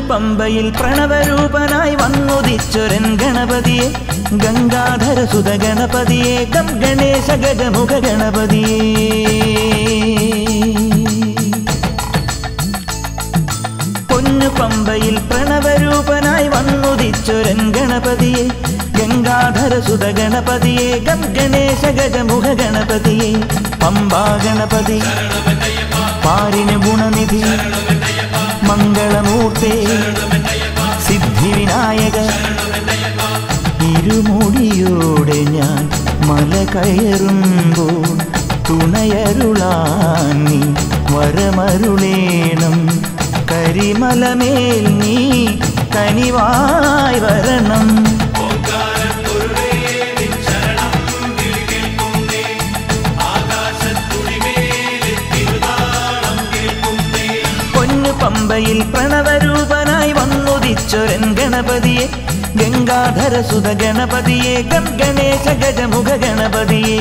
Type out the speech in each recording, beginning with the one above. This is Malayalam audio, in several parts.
പമ്പയിൽ പ്രണവരൂപനായി വന്നുദിച്ചൊരൻ ഗണപതിയെ ഗംഗാധര സുത ഗണപതിയെ ഗം ഗണേശ ഗജമുഖ ഗണപതിയെ പൊന്നു പമ്പയിൽ പ്രണവരൂപനായി വന്നുദിച്ചൊരൻ ഗണപതിയെ ഗംഗാധര സുത ഗണപതിയെ ഗം ഗണേശ ഗജമുഖ ഗണപതിയെ പമ്പാ ഗണപതി പാരിന് ഗുണനിധി മംഗളമൂർത്തേ സിദ്ധിവിനായക ഇരുമുടിയോടെ ഞാൻ മല കയറുമ്പോൾ തുണയരുളാൻ നീ വരമരുളേണം കരിമലമേൽ നീ കനിവായി വരണം പൊന്നു പമ്പയിൽ പ്രണവരൂപനായി വന്നുദിച്ചൊരൻ ഗണപതിയെ ഗംഗാധര സുത ഗണപതിയെ ഗം ഗണേശ ഗജമുഖ ഗണപതിയെ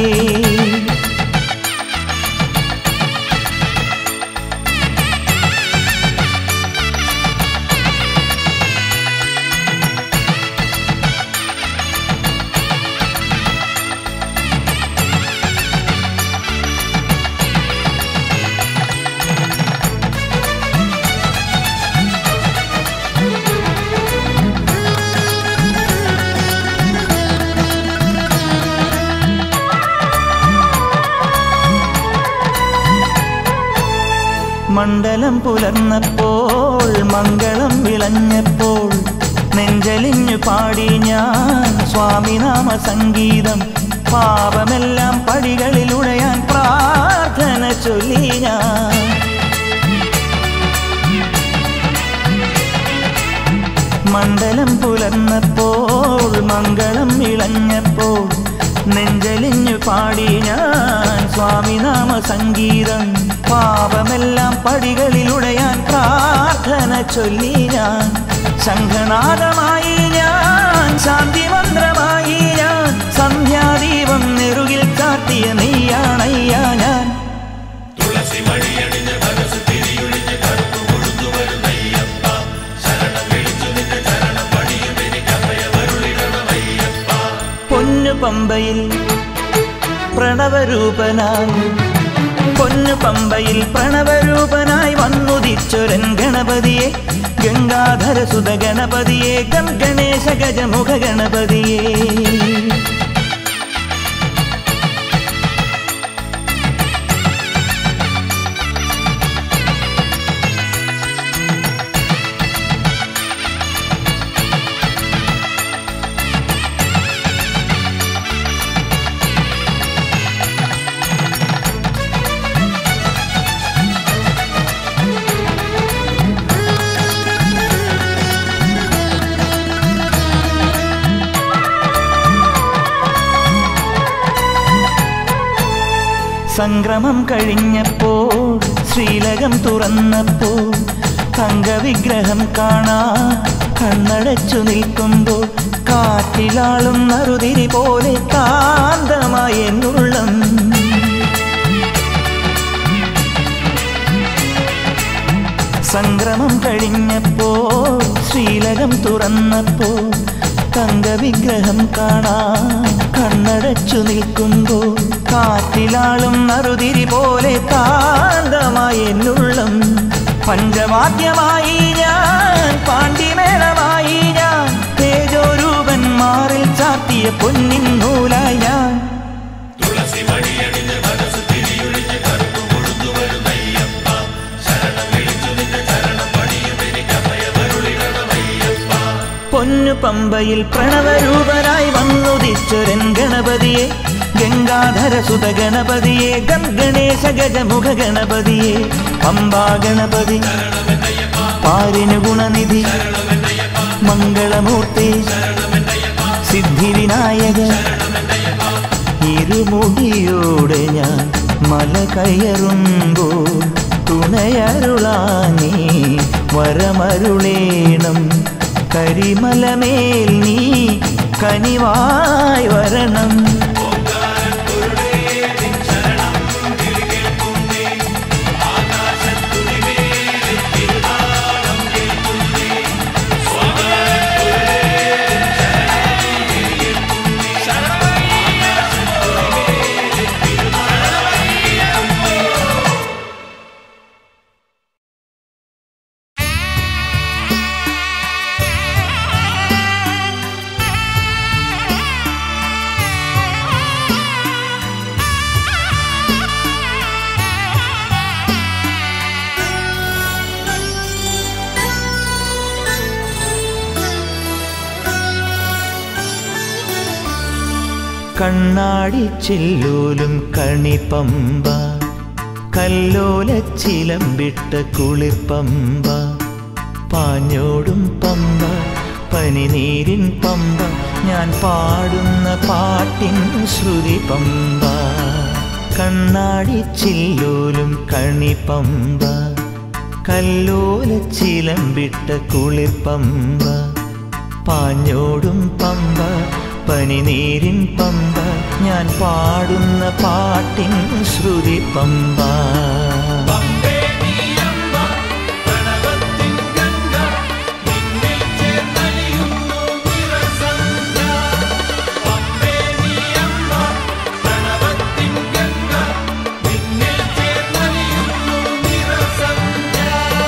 മണ്ഡലം പുലർന്നപ്പോൾ മംഗളം വിളഞ്ഞപ്പോൾ നെഞ്ചലിഞ്ഞു പാടി ഞാൻ സ്വാമിനാമ സംഗീതം പാപമെല്ലാം പടികളിൽ ഉഴയാൻ പ്രാർത്ഥന ചൊല്ലി ഞാൻ മണ്ഡലം പുലർന്നപ്പോൾ മംഗളം ഇളഞ്ഞപ്പോൾ നെഞ്ചലിഞ്ഞു പാടി ഞാൻ സ്വാമിനാമ സംഗീതം പാപമെല്ലാം പടികളിലുടയാൻ പ്രാർത്ഥന ചൊല്ലി ഞാൻ ശംഖനാദമായി ഞാൻ ശാന്തി മന്ത്രമായി ഞാൻ സന്ധ്യാദീപം നെറുകിൽ കാട്ടിയ നെയ്യാണയ്യ ഞാൻ തുളസി മണിയണിഞ്ഞ മനസ്സ് തിരിയൊഴിഞ്ഞ് കറുത്തു കൊഴുത്തു വരുന്നയ്യപ്പ ശരണം വിളിച്ചു നിന്റെ ചരണം പണിയും എനിക്ക് അഭയമരുളിടണമയ്യപ്പ പൊന്നു പമ്പയിൽ പ്രണവരൂപനായി പൊന്നു പമ്പയിൽ പ്രണവരൂപനായി വന്നുദിച്ചൊരൻ ഗണപതിയെ ഗംഗാധര സുത ഗണപതിയെ ഗം ഗണേശ ഗജമുഖ ഗണപതിയെ സംക്രമം കഴിഞ്ഞപ്പോൾ ശ്രീലകം തുറന്നപ്പോൾ തങ്കവിഗ്രഹം കാണാ കണ്ണടച്ചു നിൽക്കുമ്പോൾ കാറ്റിലാളും നറുതിരി പോലെ കാന്തമായ എന്നുള്ളം സംക്രമം കഴിഞ്ഞപ്പോൾ ശ്രീലകം തുറന്നപ്പോൾ തങ്കവിഗ്രഹം കാണാൻ കണ്ണടച്ചു നിൽക്കുമ്പോൾ കാറ്റിലാളും നറുതിരി പോലെ കാന്തമായ എന്നുള്ളം പഞ്ചവാദ്യമായി ഞാൻ പാണ്ഡിമേളമായി ഞാൻ തേജോരൂപൻ മാറിൽ ചാത്തിയ പൊന്നിൻ നൂലായി ഞാൻ തുളസി മണിയണിഞ്ഞ മനസ്സ് തിരിയൊഴിഞ്ഞ് കറുത്തു കൊഴുത്തു വരുന്നയ്യപ്പ ശരണം വിളിച്ചു നിന്റെ ചരണം പണിയും എനിക്ക് അഭയമരുളിടണമയ്യപ്പ പൊന്നു പമ്പയിൽ പ്രണവരൂപനായി വന്നുദിച്ചൊരൻ ഗണപതിയെ ഗംഗാധര സുത ഗണപതിയെ ഗം ഗണേശ ഗജമുഖ ഗണപതിയെ പമ്പാ ഗണപതി പാരിനു ഗുണനിധി മംഗളമൂർത്തി സിദ്ധിവിനായക ഇരുമുടിയോടെ ഞാൻ മല കയറുമ്പോൾ തുണയരുളാനീ വരമരുളേണം കരിമലമേൽ നീ കനിവായി വരണം കണ്ണാടി ചില്ലൂലും കണിപ്പമ്പ കല്ലോല ചിലമ്പിട്ട കുളിർപ്പമ്പ പാഞ്ഞോടും പമ്പ പനിനീരിൻ പമ്പ ഞാൻ പാടുന്ന പാട്ടിൻ ശ്രുതി പമ്പ കണ്ണാടി ചില്ലൂലും കണിപ്പമ്പ കല്ലോല ചിലമ്പിട്ട കുളിർപ്പമ്പ പാഞ്ഞോടും പമ്പ പനിനീരിൻ പമ്പ ഞാൻ പാടുന്ന പാട്ടിൻ ശ്രുതി പമ്പ പമ്പേ നീയമ്മ പ്രണവത്തിൻ ഗംഗ നിന്നിൽ ചേർന്നലിയുന്നു നിറസന്ധ്യ പമ്പേ നീയമ്മ പ്രണവത്തിൻ ഗംഗ നിന്നിൽ ചേർന്നലിയുന്നു നിറസന്ധ്യ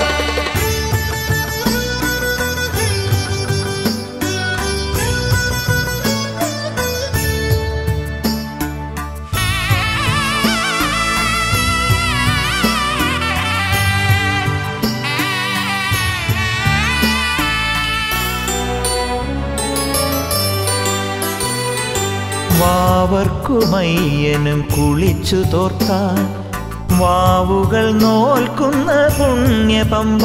വാവർക്കുമയ്യനും കുളിച്ചു തോർത്താൻ വാവുകൾ നോൽക്കുന്ന പുണ്യപമ്പ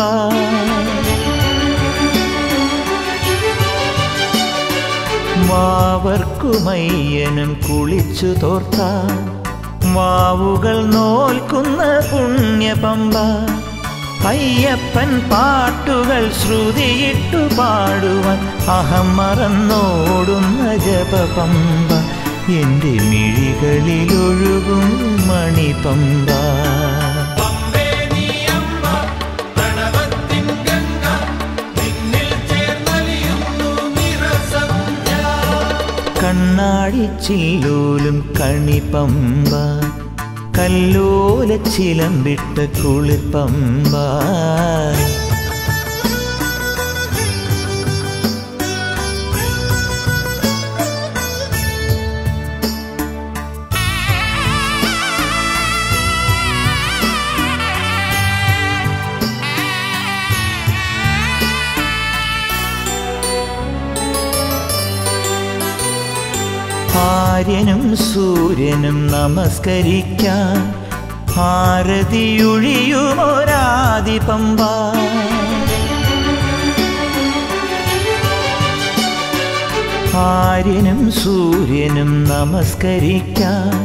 വാവർക്കുമയ്യനും കുളിച്ചു തോർത്താൻ വാവുകൾ നോൽക്കുന്ന പുണ്യപമ്പ അയ്യപ്പൻ പാട്ടുകൾ ശ്രുതിയിട്ടു പാടുവാൻ അഹം മറന്നോടുന്ന ജപപമ്പ എൻ്റെ മിഴികളിലൊഴുകും മണിപമ്പ പമ്പേ നീയമ്മ പ്രണവത്തിൻ ഗംഗ നിന്നിൽ ചേർന്നലിയുന്നു നിറസന്ധ്യ കണ്ണാടി ചില്ലൂലും കണിപ്പമ്പ കല്ലോല ചിലമ്പിട്ട കുളിർപ്പമ്പ ആര്യനും സൂര്യനും നമസ്കരിക്കാൻ ആരതിയൊഴിയുമൊരാദിപമ്പ ആര്യനും സൂര്യനും നമസ്കരിക്കാൻ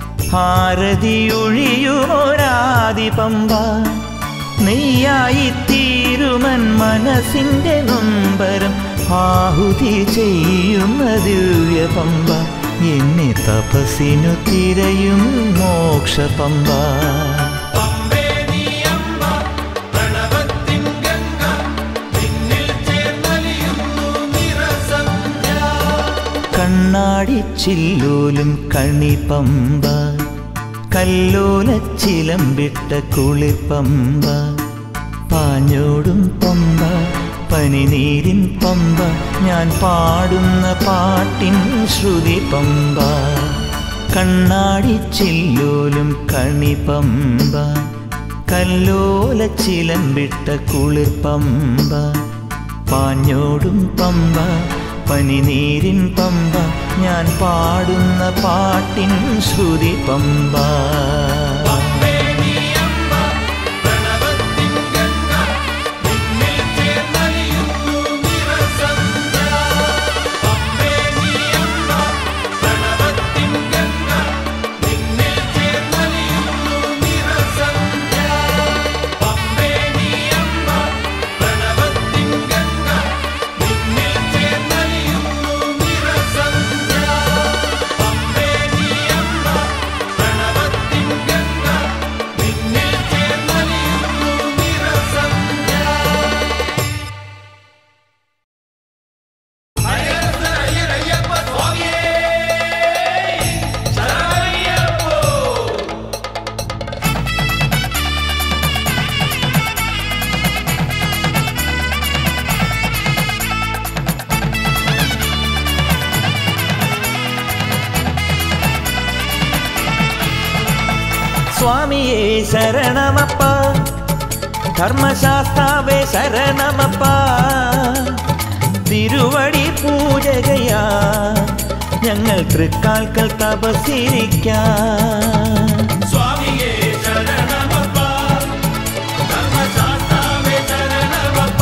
ആരതിയൊഴിയുമൊരാദിപമ്പ നെയ്യായി തീരുമൻ മനസ്സിൻ്റെ നൊമ്പരം ആഹുതി ചെയ്യുന്ന ദിവ്യപമ്പ എന്നെ തപസ്സിനു തിരയും മോക്ഷപമ്പ പമ്പേ നീയമ്മ പ്രണവത്തിൻ ഗംഗ നിന്നിൽ ചേർന്നലിയുന്നു നിറസന്ധ്യ കണ്ണാടി ചില്ലൂലും കണിപ്പമ്പ കല്ലോല ചിലമ്പിട്ട കുളിർപ്പമ്പ പാഞ്ഞോടും പമ്പ പനിനീരിൻ പമ്പ ഞാൻ പാടുന്ന പാട്ടിൻ ശ്രുതി പമ്പ കണ്ണാടി ചില്ലൂലും കണിപ്പമ്പ കല്ലോല ചിലമ്പിട്ട കുളിർപ്പമ്പ പാഞ്ഞോടും പമ്പ പനിനീരിൻ പമ്പ ഞാൻ പാടുന്ന പാട്ടിൻ ശ്രുതി പമ്പ പമ്പേ നീയമ്മ പ്രണവത്തിൻ ഗംഗ നിന്നിൽ ചേർന്നലിയുന്നു നിറസന്ധ്യ പമ്പേ നീയമ്മ പ്രണവത്തിൻ ഗംഗ നിന്നിൽ ചേർന്നലിയുന്നു നിറസന്ധ്യ പമ്പേ നീയമ്മ പ്രണവത്തിൻ ഗംഗ നിന്നിൽ ചേർന്നലിയുന്നു നിറസന്ധ്യ പമ്പേ നീയമ്മ പ്രണവത്തിൻ ഗംഗ നിന്നിൽ ചേർന്നലിയുന്നു നിറസന്ധ്യ അയ്യപ്പ സ്വാമിയേ ശരണയ്യപ്പോ സ്വാമിയേ ശരണമപ്പ ധർമ്മശാസ്താവേ ശരണമപ്പ തിരുവടി പൂജകയാ ഞങ്ങൾ തൃക്കാൽക്കൽ തപസ്സിരിക്കാം സ്വാമിയേ ശരണമപ്പ ധർമ്മശാസ്താവേ ശരണമപ്പ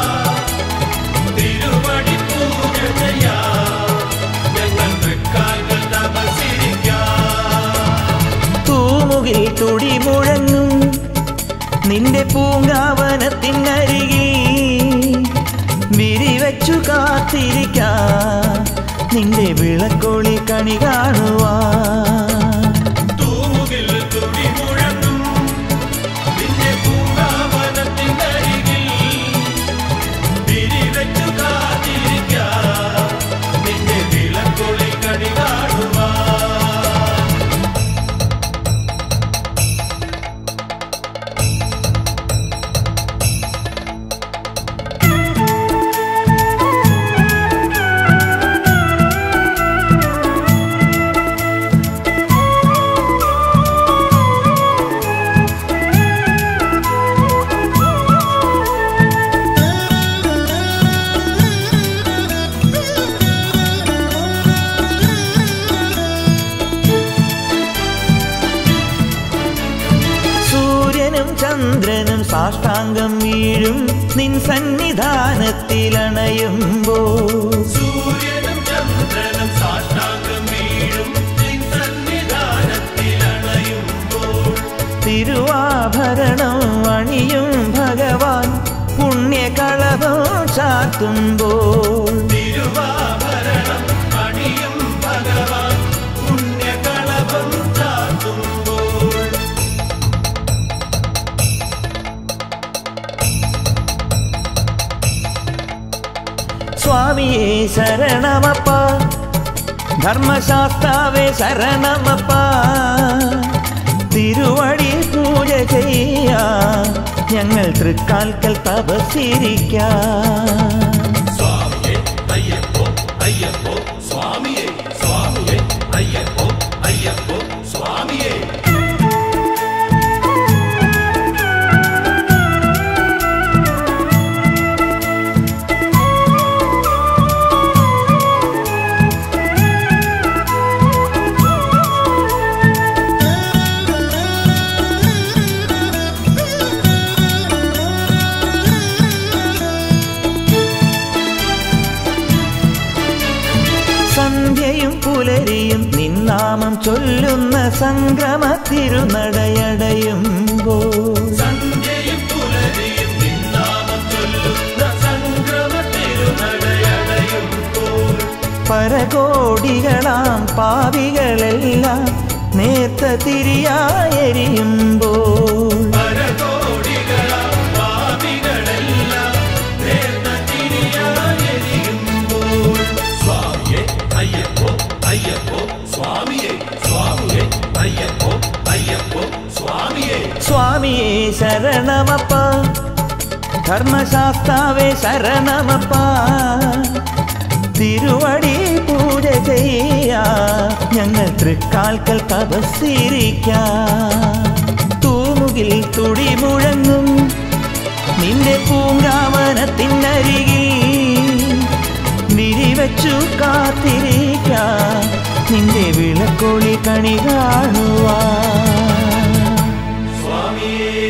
തിരുവടി പൂജ ചെയ്യാം ഞങ്ങൾ തൃക്കാൽകൾ തപസ്സിരിക്കാം തൂമുകിൽ തുടി മുഴങ്ങും നിന്റെ പൂങ്കാവനത്തിനരികിൽ വിരിവച്ചു കാത്തിരിക്കാം നിന്റെ വിളക്കൊളി കണി കാണുവാൻ തൂമുകിൽ തുടി മുഴങ്ങും നിന്റെ പൂങ്കാവനത്തിനരികിൽ വിരിവെച്ചു കാത്തിരിക്കാം നിന്റെ വിളക്കൊളി കണി കാണുവാൻ സൂര്യനും ചന്ദ്രനും സാഷ്ടാംഗം വീഴും നിൻ സന്നിധാനത്തിലണയുമ്പോൾ സൂര്യനും ചന്ദ്രനും സാഷ്ടാംഗം വീഴും നിൻ സന്നിധാനത്തിലണയുമ്പോൾ തിരുവാഭരണം അണിയും ഭഗവാൻ പുണ്യകളഭം ചാത്തുമ്പോൾ തിരുവാഭരണം അണിയും ഭഗവാൻ പുണ്യകളഭം ചാത്തുമ്പോൾ സ്വാമിയേ ശരണമപ്പ ധർമ്മശാസ്താവേ ശരണമപ്പ തിരുവടി പൂജ ചെയ്യാം ഞങ്ങൾ തൃക്കാൽക്കൽ തപസ്സിരിക്കാം സ്വാമിയേ അയ്യപ്പോ അയ്യപ്പോ സ്വാമിയേ സ്വാമിയേ അയ്യപ്പോ അയ്യപ്പോ സ്വാമിയേ സന്ധ്യയും പുലരിയും നിന്നാമം ചൊല്ലുന്ന സംക്രമ തിരുനടയടയുമ്പോൾ സന്ധ്യയും പുലരിയും നിന്നാമം ചൊല്ലുന്ന സംക്രമ തിരുനടയടയുമ്പോൾ പരകോടികളാം പാവികളെല്ലാം നേർത്ത തിരിയായെരിയുമ്പോൾ പരകോടികളാം പാപികളെല്ലാം നേർന്ന തിരിയായെരിയുമ്പോൾ സ്വാമിയേ അയ്യപ്പോ അയ്യപ്പോ സ്വാമിയേ സ്വാമിയേ അയ്യപ്പോ അയ്യപ്പോ സ്വാമിയേ സ്വാമിയേ ശരണമപ്പ ധർമ്മശാസ്താവേ ശരണമപ്പ തിരുവടി പൂജ ചെയ്യാ ഞങ്ങൾ തൃക്കാൽക്കൽ തപസ്സിരിക്കാം തൂമുകിൽ തുടി മുഴങ്ങും നിന്റെ പൂങ്കാവനത്തിനരികിൽ വിരിവച്ചു കാത്തിരിക്കാം നിന്റെ വിളക്കൊളി കണി കാണുവാൻ സ്വാമിയേ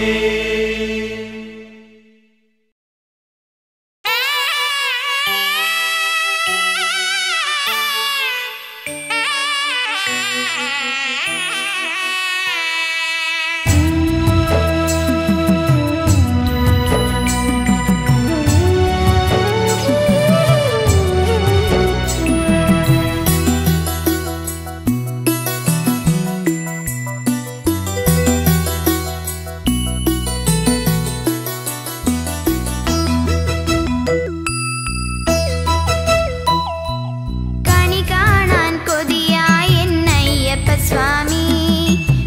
കണി കാണാൻ കൊതിയായ എന്നയ്യപ്പ സ്വാമി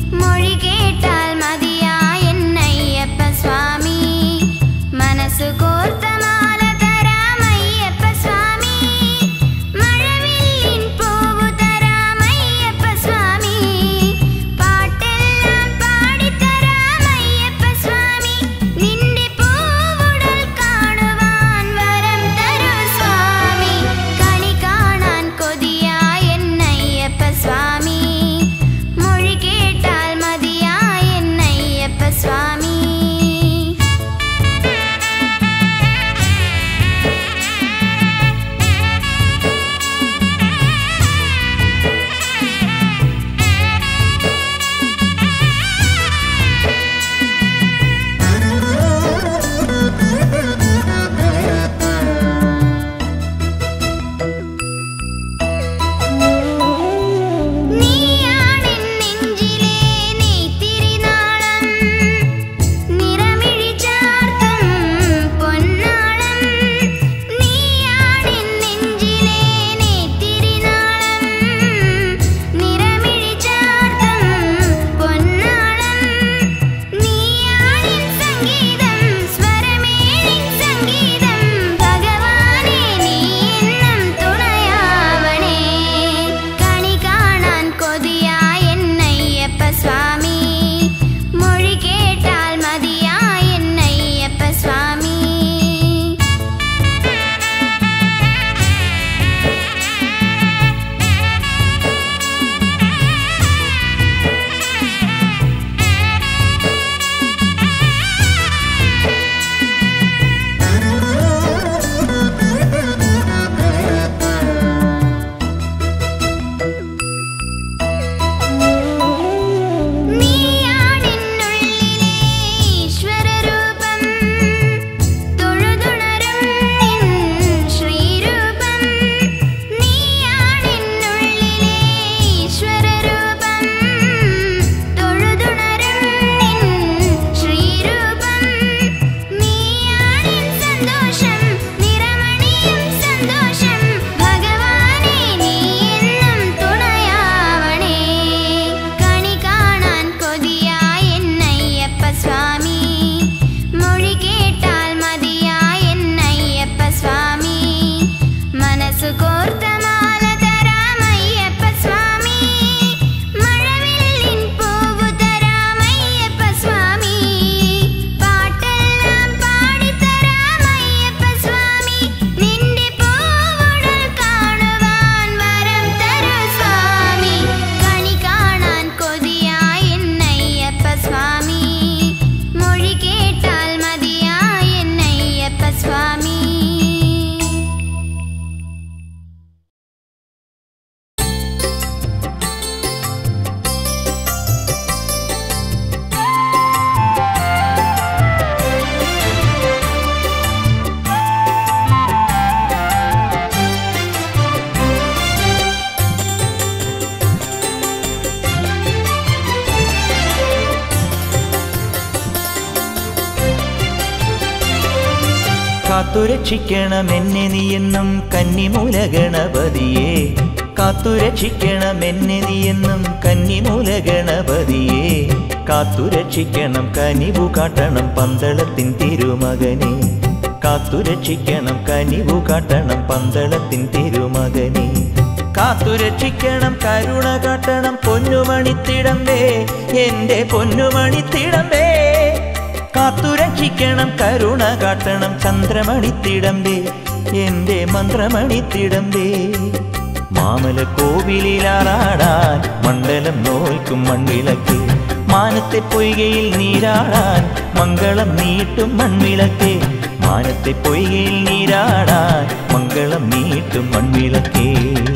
കാത്തുരക്ഷിക്കണം എന്നെ നീ എന്നും കന്നിമൂല ഗണപതിയെ കാത്തുരക്ഷിക്കണം എന്നെ നീ എന്നും കന്നിമൂല ഗണപതിയെ കാത്തുരക്ഷിക്കണം കനിവു കാട്ടണം പന്തളത്തിൻ തിരുമകനെ കാത്തുരക്ഷിക്കണം കനിവു കാട്ടണം പന്തളത്തിൻ തിരുമകനെ കാത്തുരക്ഷിക്കണം കരുണ കാട്ടണം പൊന്നുമണിത്തിടമ്പേ എന്റെ പൊന്നുമണിത്തിടമ്പേ കാത്തുരക്ഷിക്കണം കരുണ കാട്ടണം ചന്ദ്രമണിത്തിടമ്പേ എന്റെ മന്ത്രമണിത്തിടമ്പേ മാമല കോവിലിലാറാടാൻ മണ്ഡലം നോൽക്കും മൺവിളക്ക് മാനത്തെ പൊയ്കയിൽ നീരാടാൻ മംഗളം നീട്ടും മൺവിളക്കേ മാനത്തെ പൊയ്കയിൽ നീരാടാൻ മംഗളം നീട്ടും മൺവിളക്കേ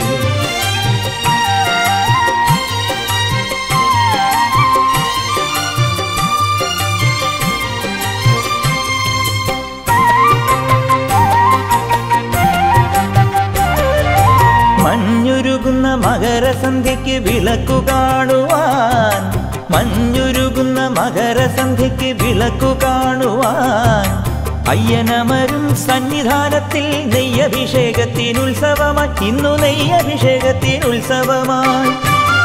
മഞ്ഞുരുകുന്ന മകരസന്ധ്യയ്ക്ക് വിളക്കു കാണുവാൻ മഞ്ഞുരുകുന്ന മകരസന്ധ്യയ്ക്ക് വിളക്കു കാണുവാൻ അയ്യനമരും സന്നിധാനത്തിൽ നെയ്യഭിഷേകത്തിനുത്സവമായി ഇന്നു നെയ്യഭിഷേകത്തിനുത്സവമായി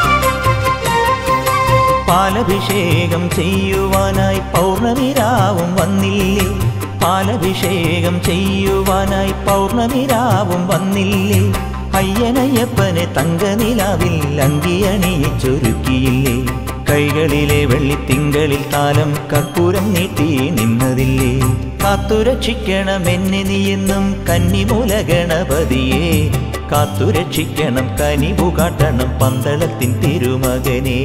പാലഭിഷേകം ചെയ്യുവാനായി പൗർണമിരാവും വന്നില്ലേ പാലഭിഷേകം ചെയ്യുവാനായി പൗർണമിരാവും വന്നില്ലേ അയ്യനയ്യപ്പനെ തങ്കനിലാവിൽ അങ്കിയണിയിച്ചൊരുക്കിയില്ലേ കൈകളിലെ വെള്ളിത്തിങ്കളിൽ താലം കർപ്പൂരം നീട്ടി നിന്നതില്ലേ കാത്തുരക്ഷിക്കണം എന്നെ നീ എന്നും കന്നിമൂല ഗണപതിയെ കാത്തുരക്ഷിക്കണം കനിവു കാട്ടണം പന്തളത്തിൻ തിരുമകനേ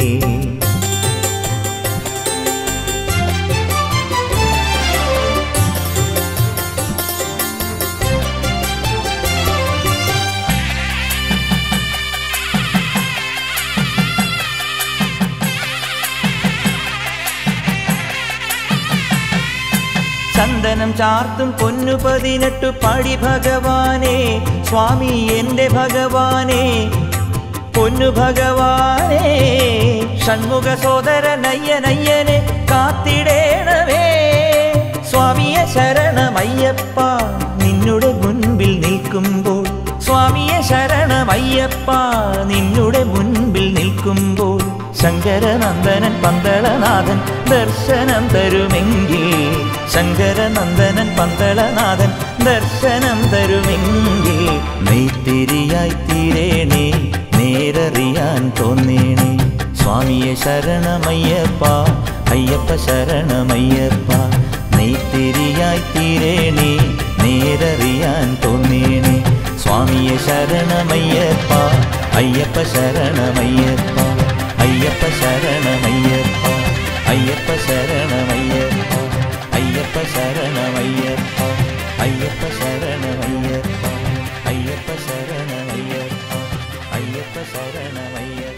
ചന്ദനം ചാർത്തും പൊന്നു പതിനെട്ടു പടി ഭഗവാനെ സ്വാമി എന്റെ ഭഗവാനെ പൊന്നു ഭഗവാനെ ഷൺമുഖ സോദരനയ്യനയ്യനെ കാത്തിടേണമേ സ്വാമിയെ ശരണമയ്യപ്പ നിന്നുടെ മുൻപിൽ നിൽക്കുമ്പോൾ സ്വാമിയെ ശരണമയ്യപ്പ നിന്നുടെ മുൻപിൽ നിൽക്കുമ്പോൾ ശങ്കരനന്ദനൻ പന്തളനാഥൻ ദർശനം തരുമെങ്കിൽ ശങ്കരനന്ദനൻ പന്തളനാഥൻ ദർശനം തരുമെങ്കിൽ നെയ്ത്തിരിയായി തീരേണേ നേരറിയാൻ തോന്നേണേ സ്വാമിയെ ശരണമയ്യപ്പ അയ്യപ്പ ശരണമയ്യപ്പ നെയ്ത്തിരിയായി തീരേണേ നേരറിയാൻ തോന്നേണേ സ്വാമിയെ ശരണമയ്യപ്പ അയ്യപ്പ ശരണമയ്യപ്പ അയ്യപ്പ ശരണമയ്യപ്പ അയ്യപ്പ ശരണമയ്യപ്പ അയ്യപ്പ ശരണമയ്യപ്പ അയ്യപ്പ ശരണമയ്യപ്പ അയ്യപ്പ ശരണമയ്യപ്പ അയ്യപ്പ ശരണമയ്യപ്പ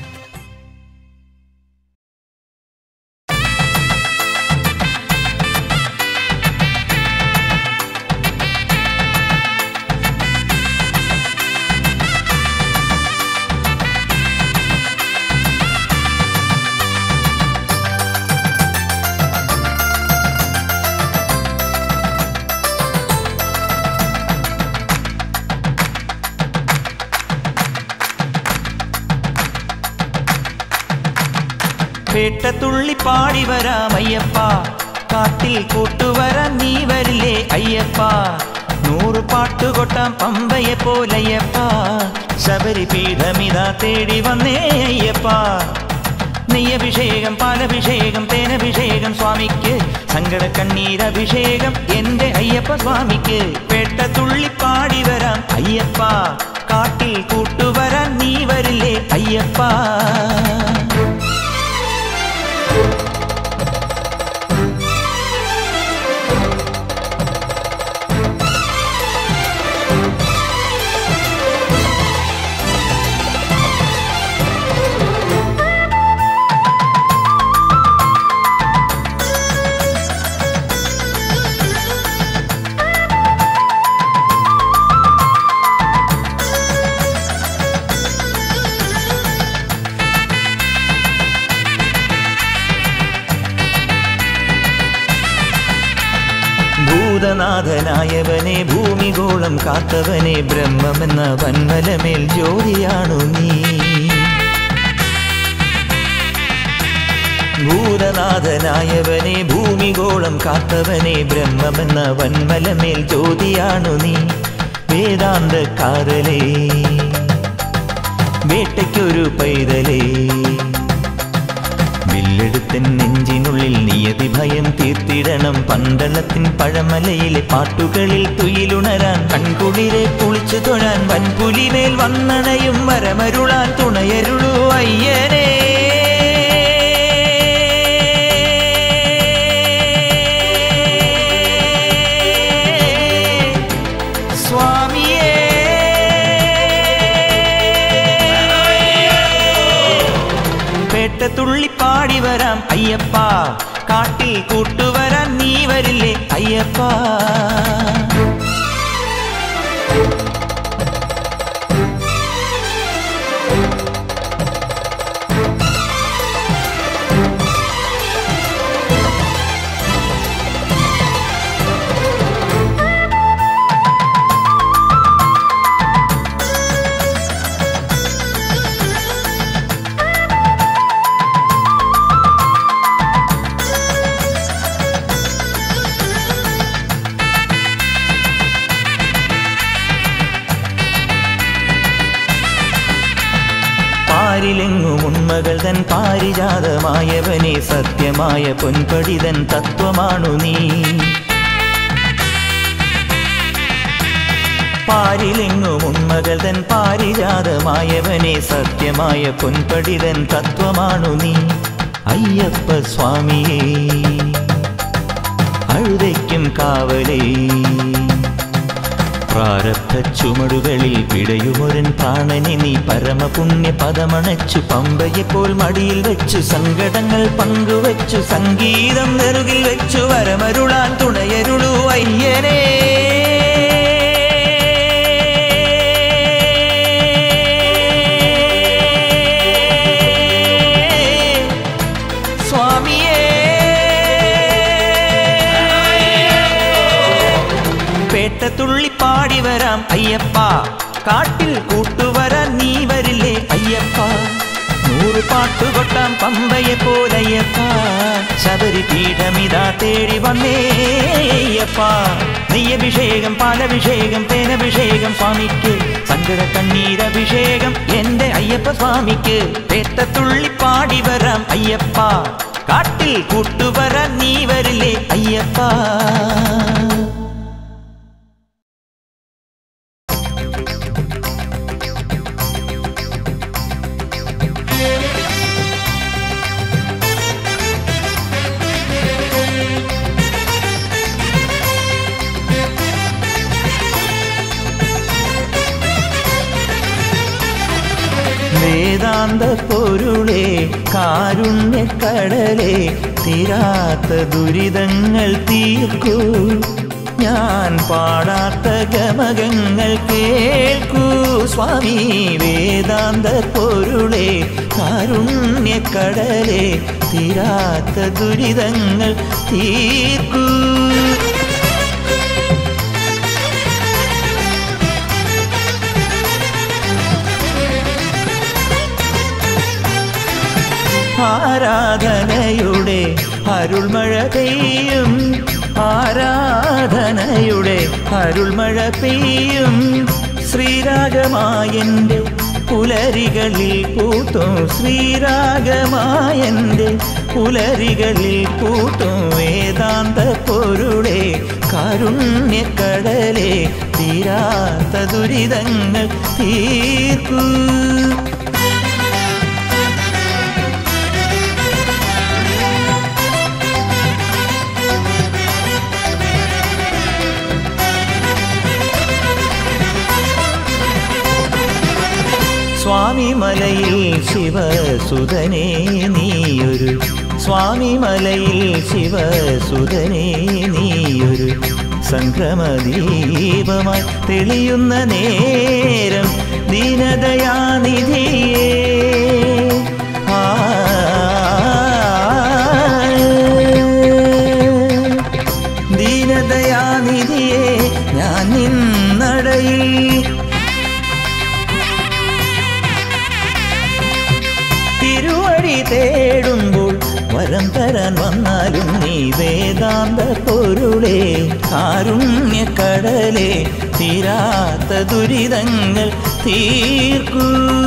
പേട്ടത്തുള്ളി പാടി വരാം അയ്യപ്പ കാട്ടിൽ കൂട്ടുവരാൻ നീ വരില്ലേ അയ്യപ്പ നൂറ് പാട്ടുകൊട്ടാം പമ്പയെ പോലയ്യപ്പ ശബരി പീഠമിതാ തേടി വന്നേ അയ്യപ്പ നെയ്യഭിഷേകം പാലഭിഷേകം തേനഭിഷേകം സ്വാമിക്ക് സങ്കട കണ്ണീരഭിഷേകം എന്റെ അയ്യപ്പ സ്വാമിക്ക് പേട്ടത്തുള്ളി പാടി വരാം അയ്യപ്പ കാട്ടിൽ കൂട്ടുവരാൻ നീ വരില്ലേ അയ്യപ്പ ഭൂതനാഥനായവനെ ഭൂമിഗോളം കാത്തവനെ ബ്രഹ്മമെന്ന വന്മലമേൽ ജ്യോതിയാണു നീ ഭൂതനാഥനായവനെ ഭൂമിഗോളം കാത്തവനെ ബ്രഹ്മമെന്ന വന്മലമേൽ ജ്യോതിയാണു നീ വേദാന്ത കാതലേ വേട്ടയ്ക്കൊരു പൈതലേ വില്ലെടുത്തൻ നെഞ്ചിനുള്ളിൽ നിയതി ഭയം തീർത്തിടണം പന്തളത്തിൻ പഴമലയിലെ പാട്ടുകളിൽ തുയിലുണരാൻ കൺകുളിരെ കുളിച്ചു തൊഴാൻ വൻപുലിമേൽ വന്നണയും വരമരുളാൻ തുണയരുളൂ അയ്യനേ സ്വാമിയേ പേട്ട തുള്ളി പാടി വരാം അയ്യപ്പ കാട്ടിൽ കൂട്ടുവരാൻ നീ വരില്ലേ അയ്യപ്പ പാരിലെങ്ങും ഉണ്മകൾ തൻ പാരിജാതമായവനെ സത്യമായ പൊൻപടിതൻ തത്വമാണു നീ പാരിലെങ്ങും ഉണ്മകൾ തൻ പാരിജാതമായവനെ സത്യമായ പൊൻപടിതൻ തത്വമാണു നീ അയ്യപ്പ സ്വാമിയേ അഴുതയ്ക്കും കാവലേ പ്രാരബ്ധ ചുമടുകളിൽ പിടയുമൊരൻ പ്രാണനെ നീ പരമപുണ്യ പദമണച്ചു പമ്പയെപ്പോൾ മടിയിൽ വെച്ചു സങ്കടങ്ങൾ പങ്കുവച്ചു സംഗീതം നെറുകിൽ വെച്ചു വരമരുളാൻ തുണയരുളൂ അയ്യനേ സ്വാമിയേ പേട്ട തുള്ളി പാടി വരാം അയ്യപ്പ കാട്ടിൽ കൂട്ടുവരാൻ നീ വരില്ലേ അയ്യപ്പ നൂറ് പാട്ടുകൊട്ടാം പമ്പയെ പോലയ്യപ്പ ശബരി പീഠമിതാ തേടി വന്നേ അയ്യപ്പ നെയ്യഭിഷേകം പാലഭിഷേകം തേനഭിഷേകം സ്വാമിക്ക് സങ്കട കണ്ണീരഭിഷേകം എന്റെ അയ്യപ്പ സ്വാമിക്ക് പേട്ട തുള്ളി പാടി വരാം അയ്യപ്പ കാട്ടിൽ കൂട്ടുവരാൻ നീ വരില്ലേ അയ്യപ്പ വേദാന്ത പൊരുളേ കാരുണ്യക്കടലേ തീരാത്ത ദുരിതങ്ങൾ തീർക്കൂ ഞാൻ പാടാത്ത ഗമകങ്ങൾ കേൾക്കൂ സ്വാമി വേദാന്ത പൊരുളേ കാരുണ്യക്കടലേ തീരാത്ത ദുരിതങ്ങൾ തീർക്കൂ ആരാധനയുടെ അരുൾമഴ പെയ്യും ആരാധനയുടെ അരുൾമഴ പെയ്യും ശ്രീരാഗമായൻ്റെ പുലരികളിൽ പൂത്തും ശ്രീരാഗമായൻ്റെ പുലരികളിൽ പൂത്തും വേദാന്ത പൊരുളെ കാരുണ്യക്കടലെ തീരാത്ത ദുരിതങ്ങൾ തീർക്കൂ സ്വാമി മലയിൽ ശിവസുതനേ നീയൊരു സ്വാമി മലയിൽ ശിവസുതനേ നീയൊരു സംക്രമദീപമായി തെളിയുന്ന നേരം ദീനദയാനിധിയേ ആ ദീനദയാനിധിയേ വഴി തേടുമ്പോൾ വരം തരാൻ വന്നാലും നീ വേദാന്ത പൊരുളേ കാരുണ്യക്കടലേ തീരാത്ത ദുരിതങ്ങൾ തീർക്കൂ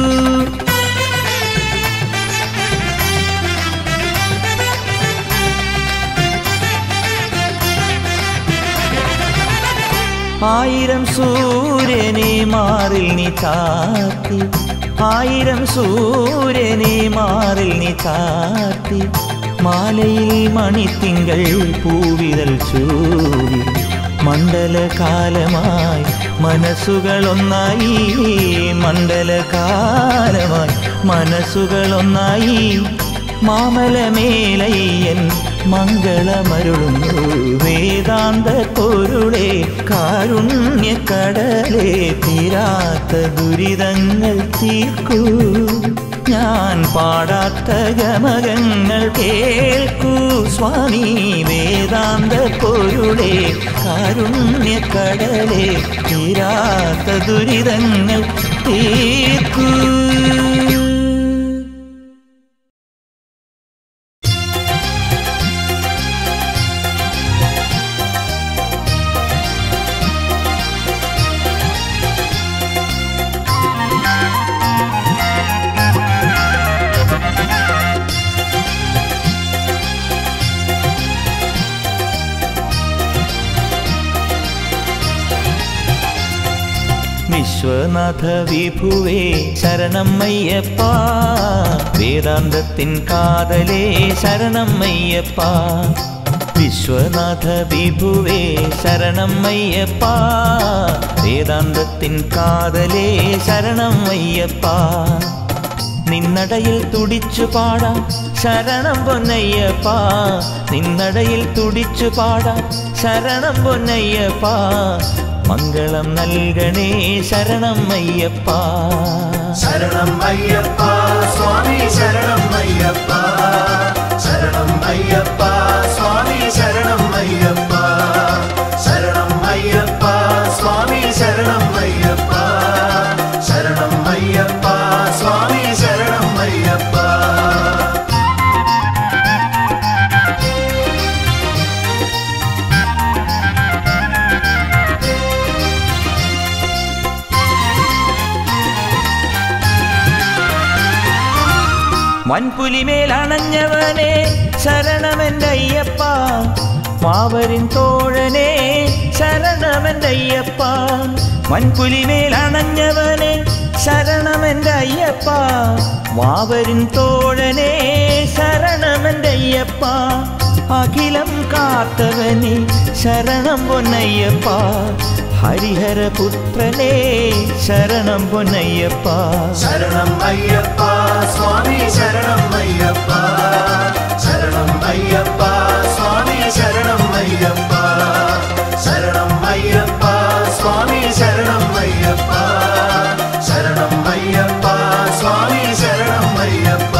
ആയിരം സൂര്യനെ മാറിൽ നീ ചാത്തി ആയിരം സൂര്യനെ മാറിൽ നീ ചാത്തി മാലയിൽ മണിത്തിങ്കൾ പൂവിതൽ ചൂടി മണ്ഡലകാലമായി മനസ്സുകളൊന്നായി മണ്ഡലകാലമായി മനസ്സുകളൊന്നായി മാമലമേലയ്യൻ മംഗളമരുളുന്നു വേദാന്ത പൊരുളെ കാരുണ്യക്കടലേ തീരാത്ത ദുരിതങ്ങൾ തീർക്കൂ ഞാൻ പാടാത്ത ഗമകങ്ങൾ കേൾക്കൂ സ്വാമി വേദാന്ത പൊരുളെ കാരുണ്യക്കടലേ തീരാത്ത ദുരിതങ്ങൾ തീർക്കൂ വിശ്വനാഥ വിഭുവേ ശരണം അയ്യപ്പ വേദാന്തത്തിൻ കാതലേ ശരണം അയ്യപ്പ വിശ്വനാഥ വിഭുവേ ശരണം അയ്യപ്പ വേദാന്തത്തിൻ കാതലേ ശരണം അയ്യപ്പ നിന്നടയിൽ തുടിച്ചു പാടാം ശരണം പൊന്നയ്യപ്പ നിന്നടയിൽ തുടിച്ചു പാടാം ശരണം പൊന്നയ്യപ്പ മംഗളം നൽകണേ ശരണം അയ്യപ്പ ശരണം അയ്യപ്പ സ്വാമി ശരണം അയ്യപ്പ ശരണം അയ്യപ്പ സ്വാമി ശരണം അയ്യപ്പ ശരണം അയ്യപ്പ സ്വാമി ശരണം അയ്യപ്പ ശരണം അയ്യപ്പ സ്വാമി ശരണം അയ്യപ്പ വൻപുലിമേലണഞ്ഞവനെ ശരണമെൻ്റെ അയ്യപ്പ മാവരിൻ തോഴനെ ശരണമെൻ്റെ അയ്യപ്പ വൻപുലിമേലണഞ്ഞവനെ ശരണമെൻ്റെ അയ്യപ്പ മാവരിൻ തോഴനെ ശരണമെൻ്റെ അയ്യപ്പ അഖിലം കാത്തവനെ ശരണം പൊന്നയ്യപ്പ ഹരിഹരപുത്രനെ ശരണം പൊന്നയ്യപ്പ ശരണം അയ്യപ്പ സ്വാമി ശരണം അയ്യപ്പ ശരണം അയ്യപ്പ സ്വാമി ശരണം അയ്യപ്പ ശരണം അയ്യപ്പ സ്വാമി ശരണം അയ്യപ്പ ശരണം അയ്യപ്പ സ്വാമി ശരണം അയ്യപ്പ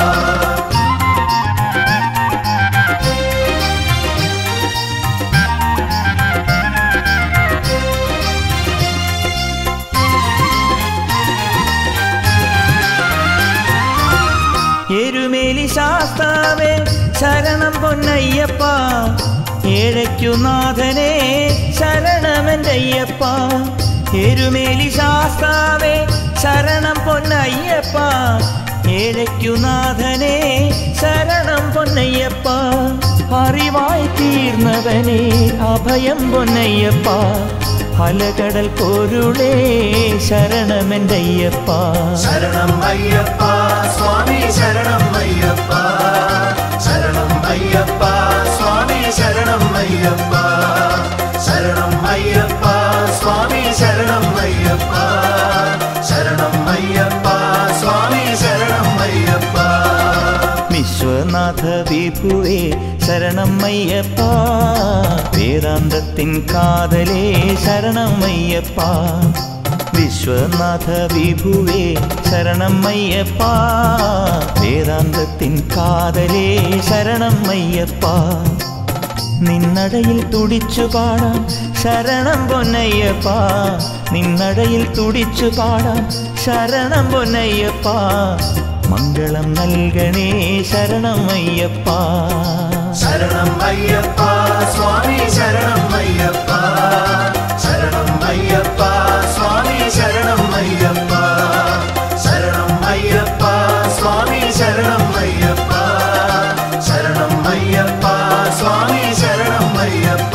എരുമേലി ശാസ്താവേ ശരണം പൊന്നയ്യപ്പ ഏഴയ്ക്കുനാഥനെ ശരണമെൻ്റെ അയ്യപ്പ എരുമേലി ശാസ്താവേ ശരണം പൊന്നയ്യപ്പ ഏഴയ്ക്കുനാഥനെ ശരണം പൊന്നയ്യപ്പ അറിവായി തീർന്നവനെ അഭയം പൊന്നയ്യപ്പ അലകടൽ പൊരുളേ ശരണമെൻ്റെ അയ്യപ്പ ശരണം അയ്യപ്പ സ്വാമി ശരണം അയ്യപ്പ ശരണം അയ്യപ്പ സ്വാമി ശരണം അയ്യപ്പ ശരണം അയ്യപ്പ സ്വാമി ശരണം അയ്യപ്പ ശരണം അയ്യപ്പ സ്വാമി ശരണം അയ്യപ്പ വിശ്വനാഥ വിഭുവേ ശരണം അയ്യപ്പ വേദാന്തത്തിൻ കാതലേ ശരണം അയ്യപ്പ വിശ്വനാഥ വിഭുവേ ശരണം അയ്യപ്പ വേദാന്തത്തിൻ കാതലേ ശരണം അയ്യപ്പ നിന്നടയിൽ തുടിച്ചു പാടാം ശരണം പൊന്നയ്യപ്പ നിന്നടയിൽ തുടിച്ചു പാടാം ശരണം പൊന്നയ്യപ്പ മംഗളം നൽകണേ ശരണം അയ്യപ്പ ശരണം അയ്യപ്പ സ്വാമി ശരണം അയ്യപ്പ ശരണം അയ്യപ്പ സ്വാമി ശരണം അയ്യപ്പ ശരണം അയ്യപ്പ സ്വാമി ശരണം അയ്യപ്പ ശരണം അയ്യപ്പ സ്വാമി ശരണം അയ്യപ്പ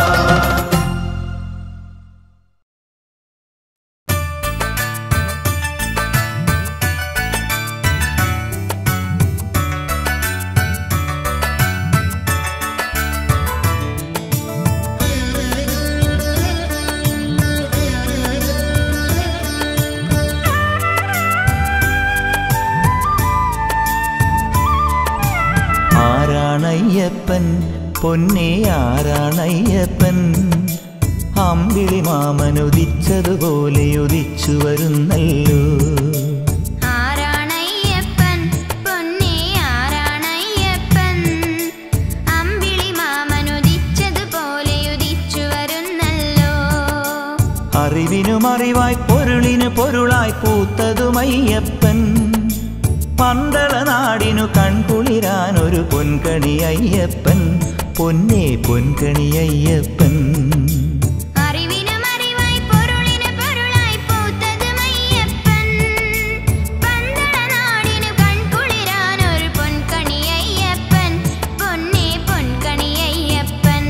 ആരാണയ്യപ്പൻ പൊന്നെ ആരാണയ്യപ്പൻ അമ്പിളി മാമനുദിച്ചതുപോലെ ഉദിച്ചു വരുന്നല്ലോ ആരാണയ്യപ്പൻ പൊന്നേ ആരാണയ്യപ്പൻ അമ്പിളി മാമനുദിച്ചതുപോലെ ഉദിച്ചു വരുന്നല്ലോ അറിവിനും അറിവായി പൊരുളിന് പൊരുളായി പൂത്തതുമയ്യപ്പൻ പന്തള നാടിനു കൺകുളിരാൻ ഒരു പൊൻകണി അയ്യപ്പൻ പൊന്നേ പൊൻകണി അയ്യപ്പൻ അറിവിനും അറിവായി പൊരുളിന് പൊരുളായി പൂത്തതുമയ്യപ്പൻ പന്തള നാടിനു കൺകുളിരാൻ ഒരു പൊൻകണി അയ്യപ്പൻ പൊന്നേ പൊൻകണി അയ്യപ്പൻ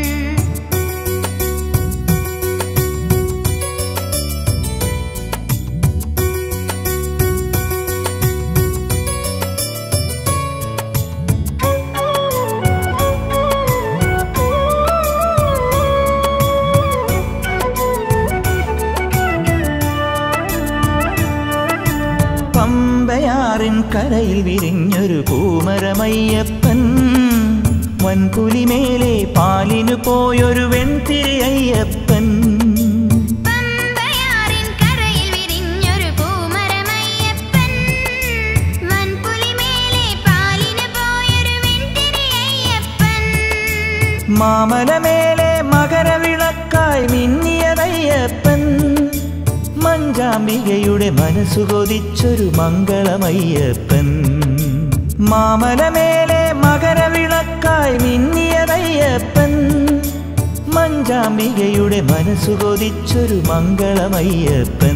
പമ്പയാറിൻ കരയിൽ വിരിഞ്ഞൊരു പൂമരമയ്യപ്പൻ വൻപുലിമേലെ പാലിനു പോയൊരു വെൺതിരി അയ്യപ്പൻ പമ്പയാറിൻ കരയിൽ വിരിഞ്ഞൊരു പൂമരമയ്യപ്പൻ വൻപുലിമേലെ പാലിന് പോയൊരു വെൺതിരി അയ്യപ്പൻ മാമലമേലെ മകരവിളക്കായി മിന്നിയതയ്യപ്പൻ മഞ്ചാംബികയുടെ മനസ്സു കൊതിച്ചൊരു മംഗളമയ്യപ്പൻ മാമലമേലെ മകരവിളക്കായി മിന്നിയതയ്യപ്പൻ മഞ്ചാംബികയുടെ മനസ്സു കൊതിച്ചൊരു മംഗളമയ്യപ്പൻ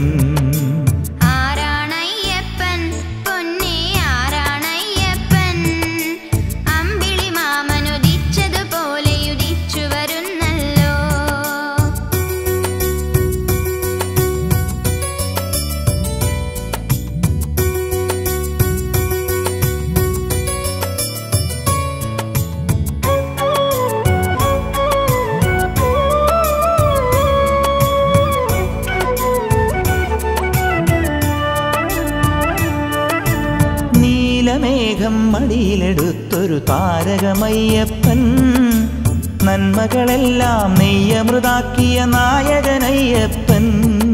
ആരാണയ്യപ്പൻ പൊന്നേ ആരാണയ്യപ്പൻ അമ്പിളി മാമനുദിച്ചതുപോലെ ഉദിച്ചു വരുന്നല്ലോ നീലമേഘം മടിയിലെടുത്തൊരു താരകമയ്യപ്പൻ നന്മകളെല്ലാം നെയ്യമൃതാക്കിയ നായകനയ്യപ്പൻ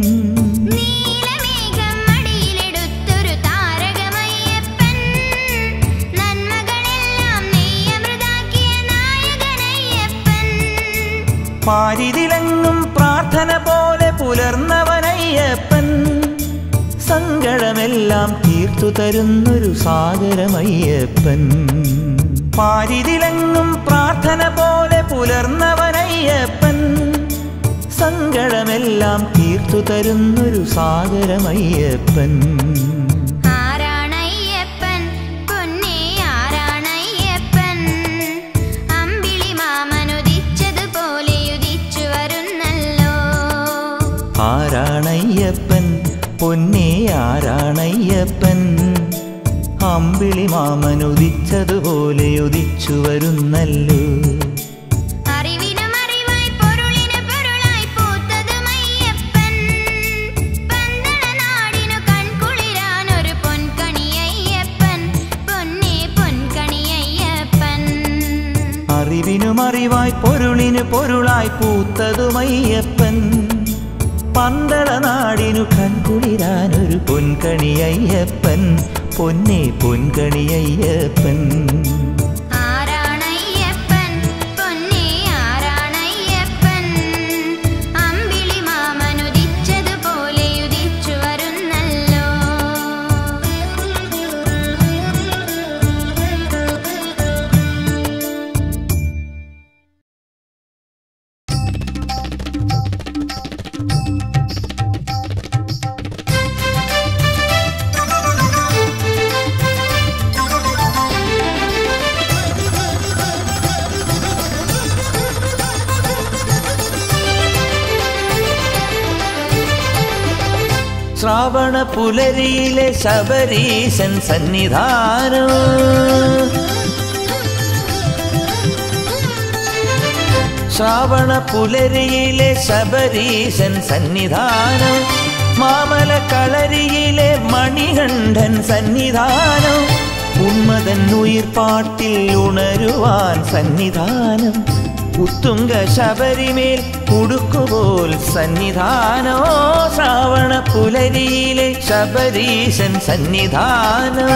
നീലമേഘം മടിയിലെടുത്തൊരു താരകമയ്യപ്പൻ നന്മകളെല്ലാം നെയ്യമൃതാക്കിയ നായകനയ്യപ്പൻ പാരിതിലെങ്ങും പ്രാർത്ഥന പോലെ പുലർന്നവനയ്യപ്പൻ സങ്കടമെല്ലാം തീർത്തു തരുന്നൊരു സാഗരമയ്യപ്പൻ പാരിതിലെങ്ങും പ്രാർത്ഥന പോലെ പുലർന്നവനയ്യപ്പൻ സങ്കടമെല്ലാം തീർത്തു തരുന്നൊരു സാഗരമയ്യപ്പൻ ആരാണയ്യപ്പൻ പൊന്നേ ആരാണയ്യപ്പൻ അമ്പിളി മാമനുദിച്ചതുപോലെ ഉദിച്ചു വരുന്നല്ലോ ആരാണയ്യപ്പൻ പൊന്നേ ആരാണയ്യപ്പൻ അമ്പിളി മാമനുദിച്ചതുപോലെ ഉദിച്ചു വരുന്നല്ലോ അറിവിനും അറിവായി പൊരുളിന് പൊരുളായി പൂത്തതുമയ്യപ്പൻ പന്തള നാടിനു കൺകുളിരാൻ ഒരു പൊൻകണി അയ്യപ്പൻ പൊന്നേ പൊൻകണി അയ്യപ്പൻ അറിവിനും അറിവായി പൊരുളിന് പൊരുളായി പൂത്തതുമയ്യപ്പൻ പന്തള നാടിനു കൺകുളിരാനൊരു പൊൻകണി അയ്യപ്പൻ പൊന്നേ പൊൻകണി അയ്യപ്പൻ ആരാണയ്യപ്പൻ പൊന്നേ ആരാണയ്യപ്പൻ അമ്പിളി മാമനുദിച്ചതുപോലെ ഉദിച്ചു വരുന്നല്ലോ ശ്രാവണ പുലരിയിലെ ശബരീശൻ സന്നിധാനം ശ്രാവണ പുലരിയിലെ ശബരീശൻ സന്നിധാനം മാമല കളരിയിലെ മണികണ്ഠൻ സന്നിധാനം ഉന്മതൻ ഉയിർപ്പാട്ടിൽ ഉണരുവാൻ സന്നിധാനം ഉത്തുങ്ക ശബരിമേൽ ഉടുക്കുപോൽ സന്നിധാനോ ശ്രാവണ പുലരിയിലെ ശബരീശൻ സന്നിധാനം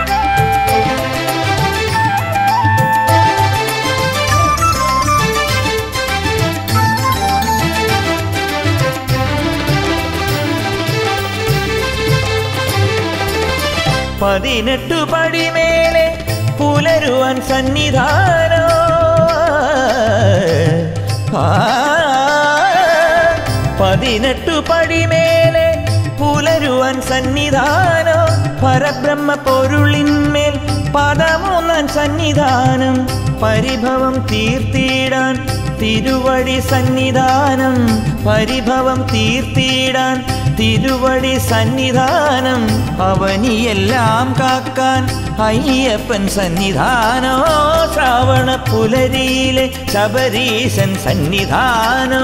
പതിനെട്ടു പടിമേലെ പുലരുവാൻ സന്നിധാനോ ആ, പതിനെട്ടു പടിമേലെ പുലരുവാൻ സന്നിധാനോ പരബ്രഹ്മ പൊരുളിന്മേൽ പദമൂന്നാൻ സന്നിധാനം പരിഭവം തീർത്തിടാൻ തിരുവടി സന്നിധാനം പരിഭവം തീർത്തിടാൻ തിരുവടി സന്നിധാനം അവനിയെല്ലാം കാക്കാൻ അയ്യപ്പൻ സന്നിധാനോ ശ്രാവണ പുലരിയിലെ ശബരീശൻ സന്നിധാനം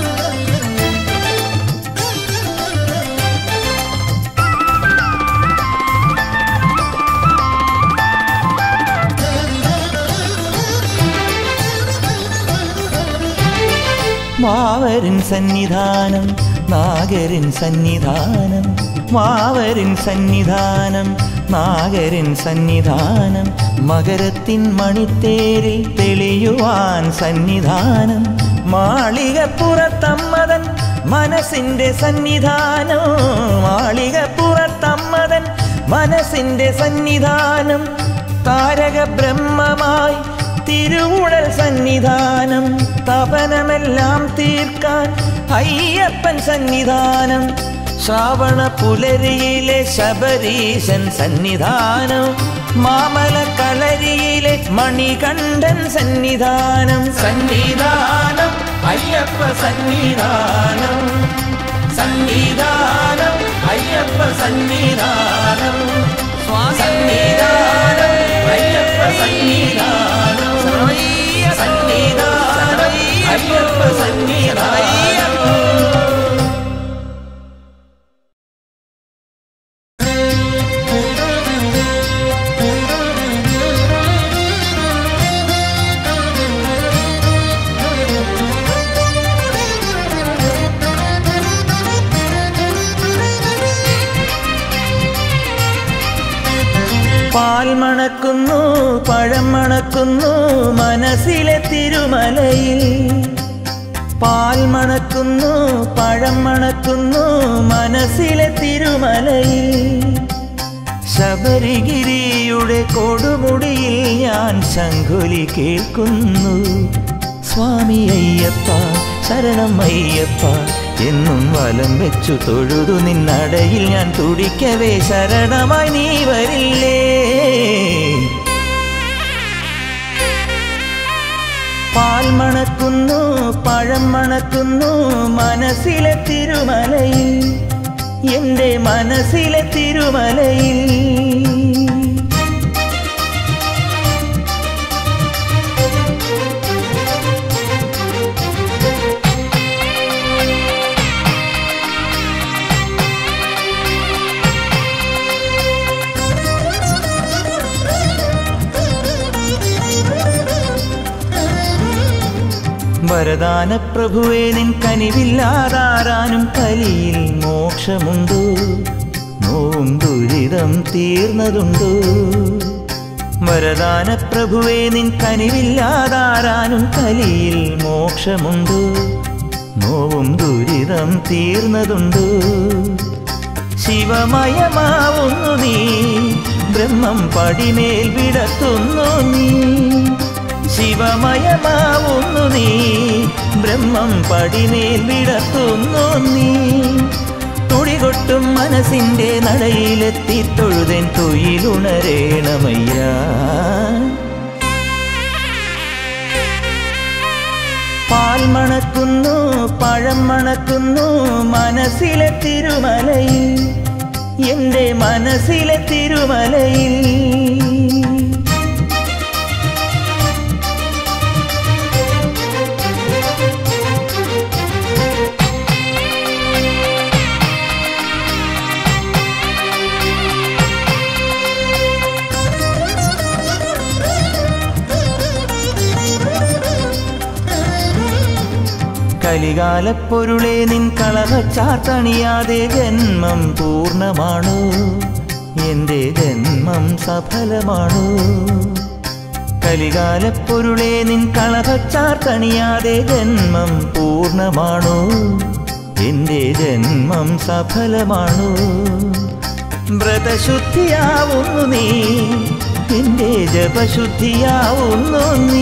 മാവരിൻ സന്നിധാനം നാഗരിൻ സന്നിധാനം മാവരിൻ സന്നിധാനം നാഗരിൻ സന്നിധാനം മകരത്തിൻ മണിത്തേരിൽ തെളിയുവാൻ സന്നിധാനം മാളികപ്പുറത്തമ്മതൻ മനസ്സിന്റെ സന്നിധാനം മാളികപ്പുറത്തമ്മതൻ മനസ്സിന്റെ സന്നിധാനം താരക ബ്രഹ്മമായി തിരുവുടൽ സന്നിധാനം തപനമെല്ലാം തീർക്കാൻ അയ്യപ്പൻ സന്നിധാനം ശ്രാവണ പുലരിയിലെ ശബരീശൻ സന്നിധാനം മാമല കളരിയിലെ മണികണ്ഠൻ സന്നിധാനം സന്നിധാനം അയ്യപ്പ സന്നിധാനം സന്നിധാനം അയ്യപ്പ സന്നിധാനം സന്നിധാനം അയ്യപ്പ സന്നിധാനം സന്നിധാനം അയ്യപ്പ സന്നിധാനം പാൽ മണക്കുന്നു പഴം മണക്കുന്നു മനസ്സിലെ തിരുമലയിൽ പാൽ മണക്കുന്നു പഴം മണക്കുന്നു മനസ്സിലെ തിരുമലയിൽ ശബരിഗിരിയുടെ കൊടുമുടിയിൽ ഞാൻ ശങ്കുലി കേൾക്കുന്നു സ്വാമി അയ്യപ്പ ശരണം അയ്യപ്പ എന്നും വലം വെച്ചു തൊഴുതു നിന്നടയിൽ ഞാൻ തുടിക്കവേ ശരണമായി നീ വരില്ലേ പാൽ മണക്കുന്നു പഴം മണക്കുന്നു മനസ്സിലെ തിരുമലയിൽ എൻ്റെ മനസ്സിലെ തിരുമലയിൽ വരദാന പ്രഭുവേ നിൻ കനിവില്ലാതാരാനും കലിയിൽ മോക്ഷമുണ്ടോ നോവും ദുരിതം തീർന്നതുണ്ടോ വരദാന പ്രഭുവേ നിൻ കനിവില്ലാതാരാനും കലിയിൽ മോക്ഷമുണ്ടോ നോവും ദുരിതം തീർന്നതുണ്ടോ ശിവമയമാവുന്നു നീ ബ്രഹ്മം പടിമേൽ വിടത്തുന്നു നീ ശിവമയമാവുന്നു നീ ബ്രഹ്മം പടിമേൽ വിടത്തുന്നു നീ തുടികൊട്ടും മനസ്സിന്റെ നടയിലെത്തി തൊഴുതൻ തൊയിലുണരേണമയ്യ പാൽ മണക്കുന്നു പഴം മണക്കുന്നു മനസ്സിലെ തിരുമലയിൽ എൻ്റെ മനസ്സിലെ തിരുമലയിൽ കലികാലപ്പൊരുളെ നിൻ കളവച്ചാത്തണിയാതെ ജന്മം പൂർണ്ണമാണു എൻ്റെ ജന്മം സഫലമാണു കലികാലപ്പൊരുളെ നിൻ കളവച്ചാർത്തണിയാതെ ജന്മം പൂർണ്ണമാണു എൻ്റെ ജന്മം സഫലമാണു വ്രതശുദ്ധിയാവുന്നു നീ എൻ്റെ ജപശുദ്ധിയാവുന്നു നീ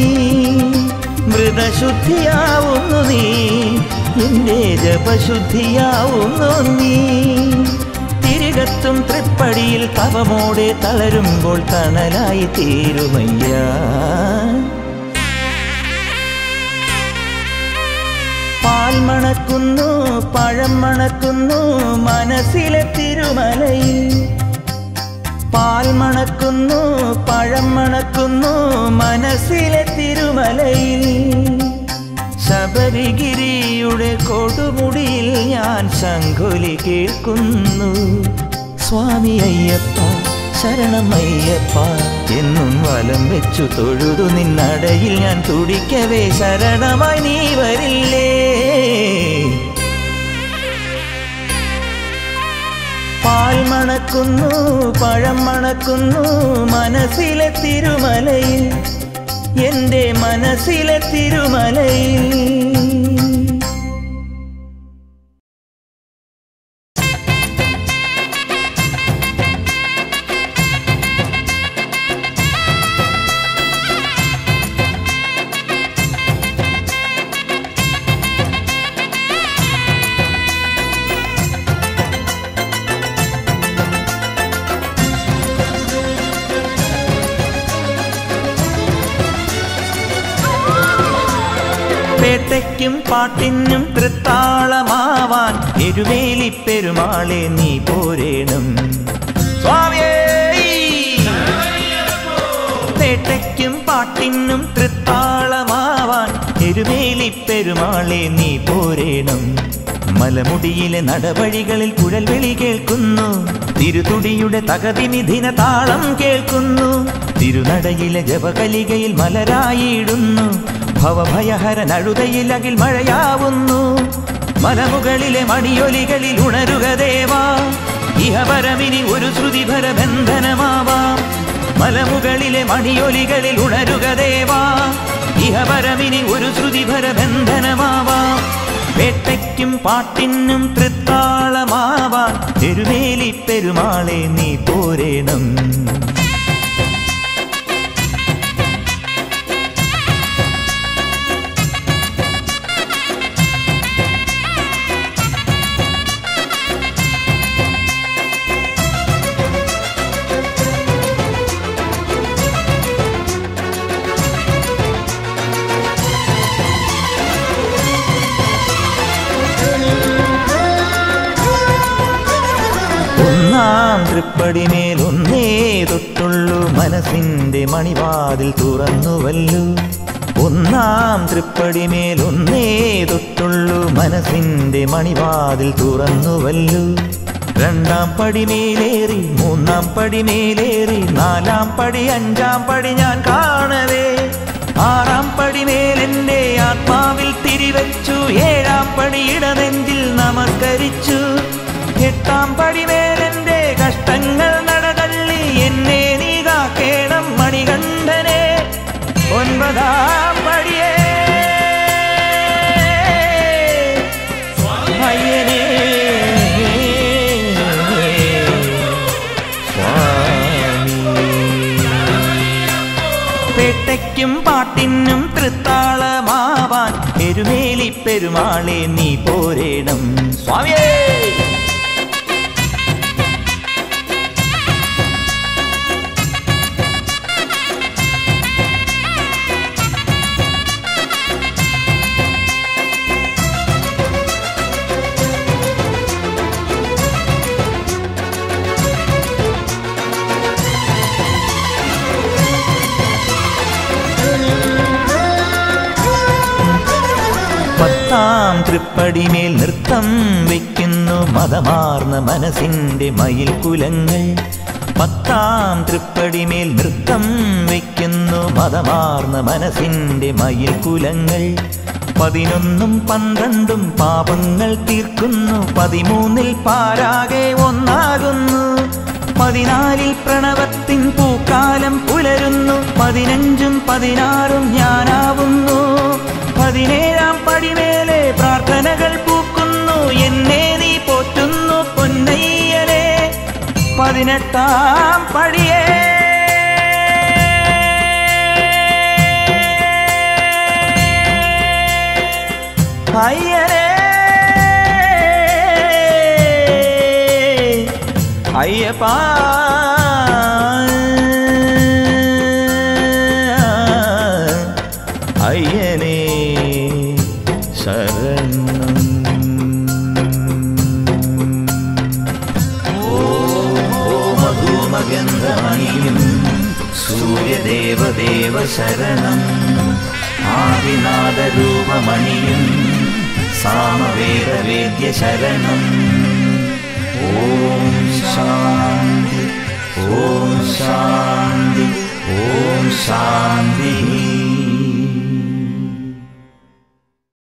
മൃതശുദ്ധിയാവുന്നു നീ എൻ്റെ ജപശുദ്ധിയാവുന്നു നീ തിരികത്തും തൃപ്പടിയിൽ തവമോടെ തളരുമ്പോൾ തണലായി തീരുമയ്യ പാൽ മണക്കുന്നു പഴം മണക്കുന്നു മനസ്സിലെ തിരുമലയിൽ പാൽ മണക്കുന്നു പഴം മണക്കുന്നു മനസ്സിലെ തിരുമലയിൽ ശബരിഗിരിയുടെ കൊടുമുടിയിൽ ഞാൻ ശങ്കുലി കേൾക്കുന്നു സ്വാമി അയ്യപ്പ ശരണം അയ്യപ്പ എന്നും വലം വെച്ചു തൊഴുതു നിന്നടയിൽ ഞാൻ തുടിക്കവേ ശരണമായി നീ വരില്ലേ പാൽ മണക്കുന്നു പഴം മണക്കുന്നു മനസ്സിലെ തിരുമലയിൽ എൻ്റെ മനസ്സിലെ തിരുമലയിൽ പേട്ടയ്ക്കും പാട്ടിനും തൃത്താളമാവാൻ എരുവേലി പെരുമാളെ നീ പോരേണം സ്വാമിയേ പേട്ടയ്ക്കും പാട്ടിനും തൃത്താളമാവാൻ എരുവേലി പെരുമാളെ നീ പോരേണം മലമുടിയിലെ നടവഴികളിൽ കുഴൽവിളി കേൾക്കുന്നു തിരുതുടിയുടെ തകതിനിധിന താളം കേൾക്കുന്നു തിരുനടയിലെ ജപകലികയിൽ മലരായിടുന്നു ഭവഭയഹരൻ അഴുതയിൽ അകിൽ മഴയാവുന്നു മലമുകളിലെ മണിയൊലികളിൽ ഉണരുക ദേവാ ഇഹപരമിനി ഒരു ശ്രുതിഭര ബന്ധനമാവാം മലമുകളിലെ മണിയൊലികളിൽ ഉണരുക ദേവാ ഇഹപരമിനി ഒരു ശ്രുതിഭര ബന്ധനമാവാം വേട്ടയ്ക്കും പാട്ടിനും തൃത്താളമാവാൻ എരുവേലി പെരുമാളെ നീ പോരേണം ഒന്നാം തൃപ്പടിമേൽ ഒന്നേ തൊട്ടുള്ളൂ മനസ്സിന്റെ മണിവാതിൽ തുറന്നുവല്ലോ ഒന്നാം തൃപ്പടിമേൽ ഒന്നേ തൊട്ടുള്ളൂ മനസ്സിന്റെ മണിവാതിൽ തുറന്നുവല്ലോ രണ്ടാം പടിമേലേറി മൂന്നാം പടിമേലേറി നാലാം പടി അഞ്ചാം പടി ഞാൻ കാണവേ ആറാം പടിമേൽ എന്റെ ആത്മാവിൽ തിരിവച്ചു ഏഴാം പടിയുടെ നെഞ്ചിൽ നമസ്കരിച്ചു എട്ടാം പടിമേലെന്റെ കഷ്ടങ്ങൾ നടതള്ളി എന്നെ നീ കാക്കേണം മണികണ്ഠനെ ഒൻപതാം പടിയേ അയ്യനേ പേട്ടയ്ക്കും പാട്ടിനും തൃത്താളമാവാൻ എരുമേലി പെരുമാളെ നീ പോരേണം സ്വാമിയേ തൃപ്പടിമേൽ നൃത്തം വയ്ക്കുന്നു മതമാർന്ന മനസ്സിന്റെ മയിൽ കുലങ്ങൾ പത്താം തൃപ്പടിമേൽ നൃത്തം വയ്ക്കുന്നു മതമാർന്ന മനസ്സിന്റെ മയിൽ കുലങ്ങൾ പതിനൊന്നും പന്ത്രണ്ടും പാപങ്ങൾ തീർക്കുന്നു പതിമൂന്നിൽ പാരാകെ ഒന്നാകുന്നു പതിനാലിൽ പ്രണവത്തിൻ പൂക്കാലം പുലരുന്നു പതിനഞ്ചും പതിനാറും ഞാനാവുന്നു പതിനേഴാം പടിമേലെ പ്രാർത്ഥനകൾ പൂക്കുന്നു എന്നെ നീ പോറ്റുന്നു പൊന്നയ്യനെ പതിനെട്ടാം പടിയേ അയ്യനെ അയ്യപ്പാ അയ്യനെ ശരണം മധുമഗന്ധമണിയും സൂര്യദേവദേവ ശരണം ആദിനാദരൂപമണിയും സാമവേദവേദ്യ ശരണം ഓം